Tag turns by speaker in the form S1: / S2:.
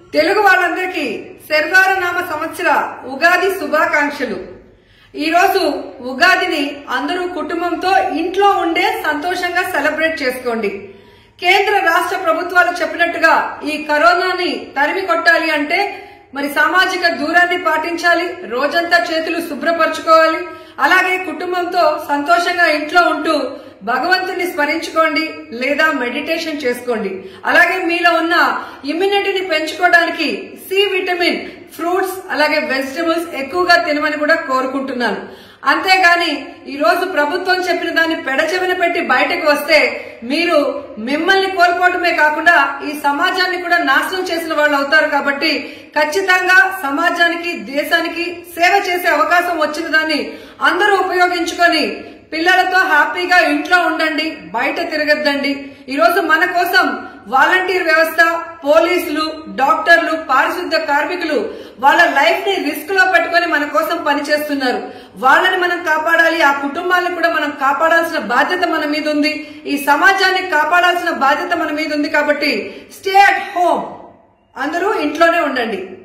S1: తెలుగు వాళ్ళందరికీ శర్వారనామ సంవత్సర ఉగాది శుభాకాంక్షలు ఈ రోజు ఉగాదిని అందరూ కుటుంబంతో ఇంట్లో ఉండే సంతోషంగా సెలబ్రేట్ చేసుకోండి కేంద్ర రాష్ట్ర ప్రభుత్వాలు చెప్పినట్టుగా ఈ కరోనాని తరిమి కొట్టాలి అంటే మరి సామాజిక దూరాన్ని పాటించాలి రోజంతా చేతులు శుభ్రపరచుకోవాలి అలాగే కుటుంబంతో సంతోషంగా ఇంట్లో ఉంటూ భగవంతుని స్మరించుకోండి లేదా మెడిటేషన్ చేసుకోండి అలాగే మీలో ఉన్న ఇమ్యూనిటీని పెంచుకోవడానికి సి విటమిన్ ఫ్రూట్స్ అలాగే వెజిటబుల్స్ ఎక్కువగా తినమని కూడా కోరుకుంటున్నాను అంతేగాని ఈ రోజు ప్రభుత్వం చెప్పిన దాన్ని పెడచెవిన పెట్టి బయటకు వస్తే మీరు మిమ్మల్ని కోల్పోవడమే కాకుండా ఈ సమాజాన్ని కూడా నాశనం చేసిన వాళ్ళు అవుతారు కాబట్టి ఖచ్చితంగా సమాజానికి దేశానికి సేవ చేసే అవకాశం వచ్చిన దాన్ని అందరూ ఉపయోగించుకొని పిల్లలతో హ్యాపీగా ఇంట్లో ఉండండి బయట తిరగద్దండి ఈరోజు మన కోసం వాలంటీర్ వ్యవస్థ పోలీసులు డాక్టర్లు పారిశుద్ధ కార్మికులు వాళ్ళ లైఫ్ ని రిస్క్ లో పెట్టుకొని మన కోసం పనిచేస్తున్నారు వాళ్ళని మనం కాపాడాలి ఆ కుటుంబాలను కూడా మనం కాపాడాల్సిన బాధ్యత మన మీద ఉంది ఈ సమాజాన్ని కాపాడాల్సిన బాధ్యత మన మీద ఉంది కాబట్టి స్టే అట్ హోమ్ అందరూ ఇంట్లోనే ఉండండి